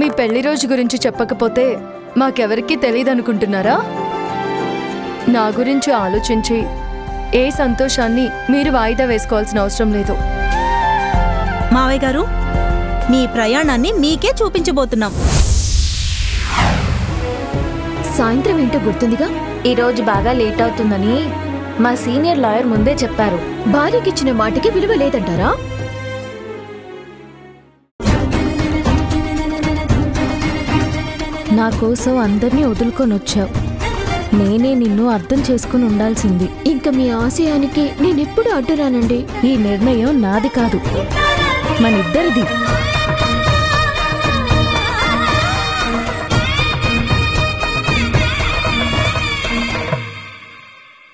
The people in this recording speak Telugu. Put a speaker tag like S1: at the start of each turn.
S1: మీ పెళ్లి రోజు గురించి చెప్పకపోతే మాకెవరికీ తెలియదనుకుంటున్నారా నా గురించి ఆలోచించి ఏ సంతోషాన్ని మీరు వాయిదా వేసుకోవాల్సిన అవసరం లేదు
S2: మావయ్య గారు మీ ప్రయాణాన్ని మీకే చూపించబోతున్నాం
S3: సాయంత్రం ఏంటో గుర్తుందిగా
S4: ఈ రోజు బాగా లేట్ అవుతుందని మా సీనియర్ లాయర్ ముందే చెప్పారు
S3: భార్యకిచ్చిన మాటకి విలువ లేదంటారా
S4: నా కోసం అందరినీ వదులుకొని వచ్చావు నేనే నిన్ను అర్థం చేసుకుని ఉండాల్సింది
S3: ఇంకా మీ ఆశయానికి నేనెప్పుడు అడ్డురానండి
S4: ఈ నిర్ణయం నాది కాదు మనిద్దరిది